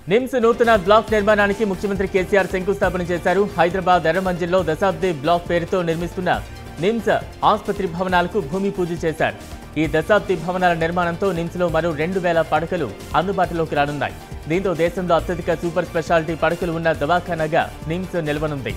నిమ్స్ నూతన బ్లాక్ నిర్మాణానికి ముఖ్యమంత్రి కేసీఆర్ శంకుస్థాపన చేశారు హైదరాబాద్ ఎర్రమంజిల్లో దశాబ్ది బ్లాక్ పేరుతో నిర్మిస్తున్న నిమ్స్ ఆసుపత్రి భవనాలకు భూమి పూజ చేశారు ఈ దశాబ్ది భవనాల నిర్మాణంతో నిమ్స్లో మరో రెండు వేల పడకలు అందుబాటులోకి రానున్నాయి దీంతో దేశంలో అత్యధిక సూపర్ స్పెషాలిటీ పడకలు ఉన్న దవాఖానాగా నిమ్స్ నిలవనుంది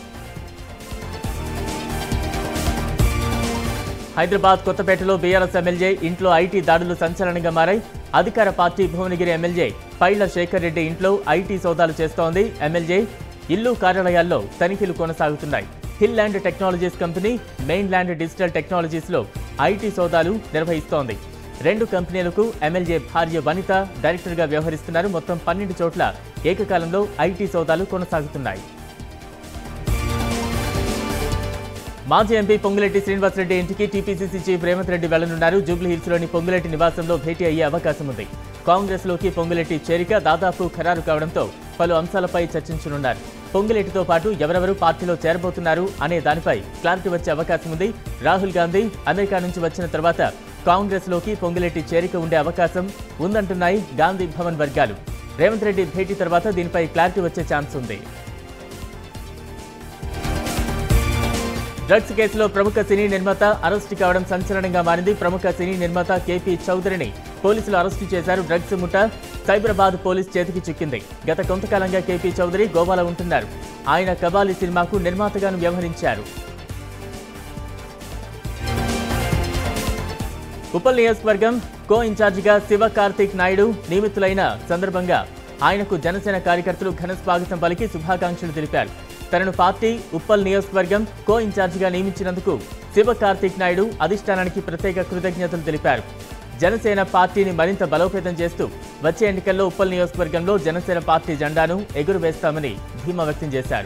హైదరాబాద్ కొత్తపేటలో బీఆర్ఎస్ ఎమ్మెల్యే ఇంట్లో ఐటీ దాడులు సంచలనంగా మారాయి అధికార పార్టీ భువనగిరి ఎమ్మెల్యే పైళ్ల శేఖర్ రెడ్డి ఇంట్లో ఐటీ సోదాలు చేస్తోంది ఎమ్మెల్యే ఇల్లు కార్యాలయాల్లో తనిఖీలు కొనసాగుతున్నాయి hill land technologies company main land digital technologies లో ఐటీ సోదాలు నిర్వహిస్తోంది రెండు కంపెనీలకు ఎమ్మెల్యే భార్య వనిత డైరెక్టర్గా వ్యవహరిస్తున్నారు మొత్తం పన్నెండు చోట్ల ఏకకాలంలో ఐటీ సోదాలు కొనసాగుతున్నాయి మాజీ ఎంపీ పొంగులేటి శ్రీనివాసరెడ్డి ఇంటికి టీపీసీసీ చీఫ్ రేవంత్ రెడ్డి వెళ్లనున్నారు జూబ్లీ హిల్స్ లోని పొంగులేటి నివాసంలో భేటీ అయ్యే అవకాశం ఉంది కాంగ్రెస్ లోకి పొంగులేటి చేరిక దాదాపు ఖరారు కావడంతో పలు అంశాలపై చర్చించనున్నారు పొంగులేటితో పాటు ఎవరెవరు పార్టీలో చేరబోతున్నారు అనే దానిపై క్లారిటీ వచ్చే అవకాశం ఉంది రాహుల్ గాంధీ అమెరికా నుంచి వచ్చిన తర్వాత కాంగ్రెస్ లోకి పొంగులేటి చేరిక ఉండే అవకాశం ఉందంటున్నాయి గాంధీ భవన్ వర్గాలు రేవంత్ రెడ్డి భేటీ తర్వాత దీనిపై క్లారిటీ వచ్చే ఛాన్స్ ఉంది డ్రగ్స్ కేసులో ప్రముఖ సినీ నిర్మాత అరెస్టు కావడం సంచలనంగా మారింది ప్రముఖ సినీ నిర్మాత కేపీ చౌదరిని పోలీసులు అరెస్టు చేశారు డ్రగ్స్ ముఠ సైబరాబాద్ పోలీస్ చేతికి చిక్కింది గత కొంతకాలంగా కేపీ చౌదరి గోవాలో ఉంటున్నారు ఆయన కబాలి సినిమాకు నిర్మాతగాను వ్యవహరించారు ఉప్పల్ నియోజకవర్గం కో ఇన్ఛార్జిగా శివ కార్తీక్ నాయుడు నియమితులైన సందర్భంగా ఆయనకు జనసేన కార్యకర్తలు ఘన స్వాగతం పలికి శుభాకాంక్షలు తెలిపారు తనను పార్టీ ఉప్పల్ నియోజకవర్గం కో ఇన్ఛార్జిగా నియమించినందుకు శివ కార్తీక్ నాయుడు అధిష్టానానికి ప్రత్యేక కృతజ్ఞతలు తెలిపారు జనసేన పార్టీని మరింత బలోపేతం చేస్తూ వచ్చే ఎన్నికల్లో ఉప్పల్ నియోజకవర్గంలో జనసేన పార్టీ జెండాను ఎగురవేస్తామని ధీమా వ్యక్తం చేశారు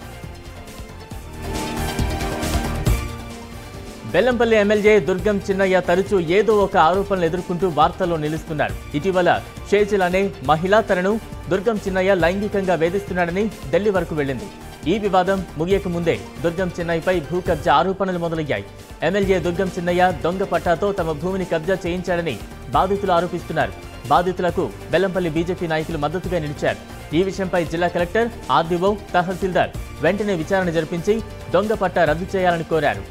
బెల్లంపల్లి ఎమ్మెల్యే దుర్గం చిన్నయ్య తరచూ ఏదో ఒక ఆరోపణలు ఎదుర్కొంటూ వార్తల్లో నిలుస్తున్నారు ఇటీవల షేజిల్ అనే మహిళ తనను దుర్గం చిన్నయ్య లైంగికంగా వేధిస్తున్నాడని ఢిల్లీ వరకు వెళ్ళింది ఈ వివాదం ముగియక ముందే దుర్గం చిన్నయ్యపై భూ కబ్జా ఆరోపణలు మొదలయ్యాయి ఎమ్మెల్యే దుర్గం చిన్నయ్య దొంగ పట్టాతో తమ భూమిని కబ్జా చేయించాడని బాధితులు ఆరోపిస్తున్నారు బాధితులకు బెల్లంపల్లి బీజేపీ నాయకులు మద్దతుగా నిలిచారు ఈ విషయంపై జిల్లా కలెక్టర్ ఆర్డీఓ తహసీల్దార్ వెంటనే విచారణ జరిపించి దొంగ పట్టా రద్దు చేయాలని కోరారు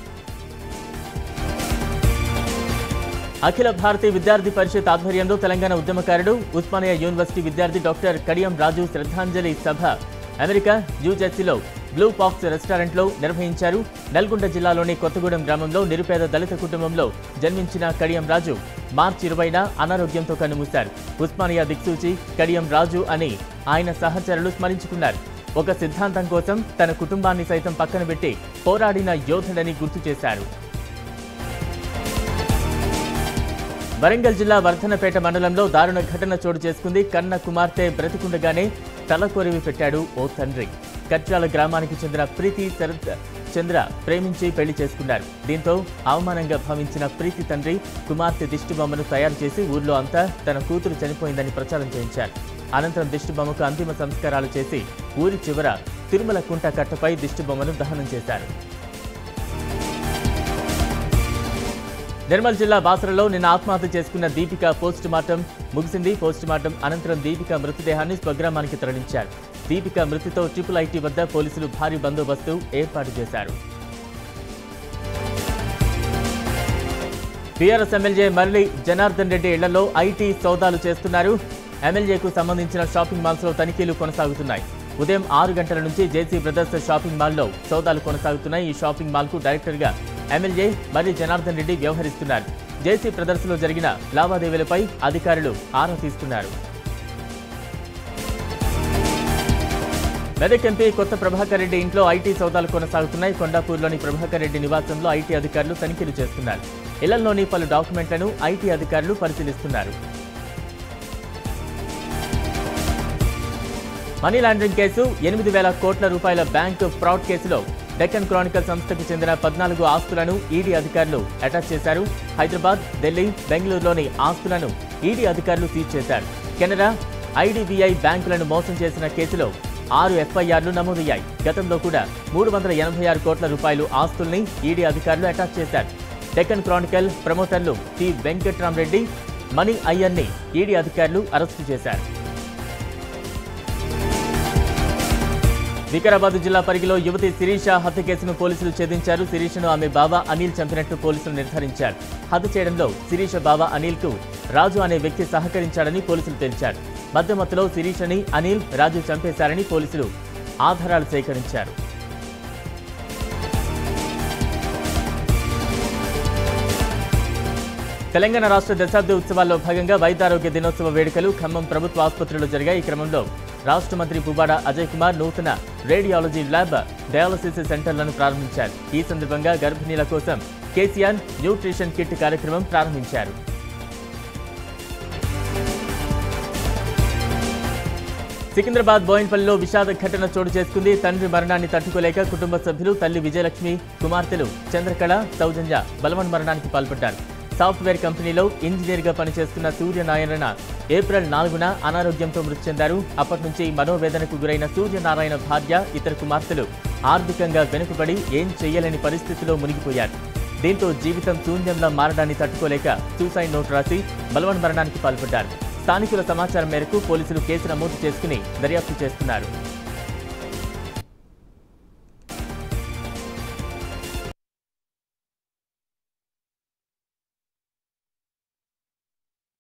అఖిల భారతీయ విద్యార్థి పరిషత్ ఆధ్వర్యంలో తెలంగాణ ఉద్యమకారుడు ఉస్మానియా యూనివర్సిటీ విద్యార్థి డాక్టర్ కడియం రాజు శ్రద్ధాంజలి సభ అమెరికా న్యూజెర్సీలో బ్లూ పాక్స్ రెస్టారెంట్లో నిర్వహించారు నల్గొండ జిల్లాలోని కొత్తగూడెం గ్రామంలో నిరుపేద దళిత కుటుంబంలో జన్మించిన కడియం రాజు మార్చి ఇరవైన అనారోగ్యంతో కన్నుమూశారు ఉస్మానియా దిక్సూచి కడియం రాజు అని ఆయన సహచరులు స్మరించుకున్నారు ఒక సిద్ధాంతం కోసం తన కుటుంబాన్ని సైతం పక్కన పెట్టి పోరాడిన యోధుడని గుర్తు చేశారు వరంగల్ జిల్లా వర్ధనపేట మండలంలో దారుణ ఘటన చోటు చేసుకుంది కన్న కుమార్తె బ్రతికుండగానే తలకొరివి పెట్టాడు ఓ తండ్రి కట్రాల గ్రామానికి చెందిన ప్రీతి శరత్ చంద్ర ప్రేమించి పెళ్లి చేసుకున్నారు దీంతో అవమానంగా భావించిన ప్రీతి తండ్రి కుమార్తె దిష్టిబొమ్మను తయారు చేసి ఊర్లో అంతా తన కూతురు చనిపోయిందని ప్రచారం చేయించారు అనంతరం దిష్టిబొమ్మకు అంతిమ సంస్కారాలు చేసి ఊరి చివర తిరుమల కుంట కట్టపై దిష్టిబొమ్మను దహనం చేశారు నిర్మల్ జిల్లా బాసరలో నిన్న ఆత్మహత్య చేసుకున్న దీపిక పోస్ట్ మార్టం ముగిసింది పోస్ట్ మార్టం అనంతరం దీపిక మృతదేహాన్ని స్వగ్రామానికి తరలించారు దీపిక మృతితో ట్రిపుల్ ఐటీ వద్ద పోలీసులు భారీ బందోబస్తు ఏర్పాటు చేశారు టీఆర్ఎస్ ఎమ్మెల్యే మరళి జనార్దన్ రెడ్డి ఇళ్లలో ఐటీ సౌదాలు చేస్తున్నారు ఎమ్మెల్యేకు సంబంధించిన షాపింగ్ మాల్స్ లో తనిఖీలు కొనసాగుతున్నాయి ఉదయం ఆరు గంటల నుంచి జేసీ బ్రదర్స్ షాపింగ్ మాల్లో సౌదాలు కొనసాగుతున్నాయి ఈ షాపింగ్ మాల్ కు డైరెక్టర్ గా ఎమ్మెల్యే మర్రి జనార్దన్ రెడ్డి వ్యవహరిస్తున్నారు జేసీ బ్రదర్స్ లో జరిగిన లావాదేవీలపై అధికారులు ఆరా తీస్తున్నారు మెదక్ ఎంపీ కొత్త ప్రభాకర్ రెడ్డి ఇంట్లో ఐటీ సౌదాలు కొనసాగుతున్నాయి కొండాపూర్లోని ప్రభాకర్ రెడ్డి నివాసంలో ఐటీ అధికారులు తనిఖీలు చేస్తున్నారు ఇళ్లలోని పలు డాక్యుమెంట్లను ఐటీ అధికారులు పరిశీలిస్తున్నారు మనీ లాండరింగ్ కేసు ఎనిమిది వేల కోట్ల రూపాయల బ్యాంకు ఫ్రాడ్ కేసులో డెక్కన్ క్రానికల్ సంస్థకు చెందిన పద్నాలుగు ఆస్తులను ఈడీ అధికారులు అటాచ్ చేశారు హైదరాబాద్ ఢిల్లీ బెంగళూరులోని ఆస్తులను ఈడీ అధికారులు సీజ్ చేశారు కెనరా ఐడిబిఐ బ్యాంకులను మోసం చేసిన కేసులో ఆరు ఎఫ్ఐఆర్లు నమోదయ్యాయి గతంలో కూడా మూడు వందల ఎనభై ఆరు కోట్ల రూపాయలు ఆస్తుల్ని ఈడీ అధికారులు అటాచ్ చేశారు డెక్కన్ క్రానికల్ ప్రమోటర్లు టి వెంకట్రామరెడ్డి మణి అయ్యర్ని ఈడీ అధికారులు అరెస్టు చేశారు వికారాబాద్ జిల్లా పరిగిలో యువతి శిరీష హత్య కేసును పోలీసులు ఛేదించారు శిరీషను ఆమె బావ అనిల్ చంపినట్టు పోలీసులు నిర్ధారించారు హత్య చేయడంలో శిరీష బావ అనిల్ కు రాజు అనే వ్యక్తి సహకరించాడని పోలీసులు తెలిపారు మధ్యమత్తులో శిరీషని అనిల్ రాజు చంపేశారని పోలీసులు ఆధారాలు సేకరించారు తెలంగాణ రాష్ట్ర దశాబ్ది ఉత్సవాల్లో భాగంగా వైద్యారోగ్య దినోత్సవ వేడుకలు ఖమ్మం ప్రభుత్వ ఆసుపత్రిలో జరిగాయి ఈ క్రమంలో రాష్ట్ర మంత్రి పువ్వాడ అజయ్ కుమార్ నూతన రేడియాలజీ ల్యాబ్ డయాలసిస్ సెంటర్లను ప్రారంభించారు ఈ సందర్భంగా గర్భిణీల కోసం కేసీఆర్ న్యూట్రిషన్ కిట్ కార్యక్రమం ప్రారంభించారు సికింద్రాబాద్ బోయిన్పల్లిలో విషాద ఘటన చోటు చేసుకుంది తండ్రి మరణాన్ని తట్టుకోలేక కుటుంబ సభ్యులు తల్లి విజయలక్ష్మి కుమార్తెలు చంద్రకళ సౌజన్య బలవన్ మరణానికి పాల్పడ్డారు సాఫ్ట్వేర్ కంపెనీలో ఇంజనీర్గా పనిచేస్తున్న సూర్యనారాయణ ఏప్రిల్ నాలుగున అనారోగ్యంతో మృతి చెందారు అప్పటి నుంచి మనోవేదనకు గురైన సూర్యనారాయణ భార్య ఇతర కుమార్తెలు ఆర్థికంగా వెనుకబడి ఏం చెయ్యలేని పరిస్థితిలో మునిగిపోయారు దీంతో జీవితం శూన్యంలా మారడాన్ని తట్టుకోలేక సూసైడ్ నోట్ రాసి బలవన్ మరణానికి పాల్పడ్డారు స్థానికుల సమాచారం మేరకు పోలీసులు కేసు నమోదు చేసుకుని దర్యాప్తు చేస్తున్నారు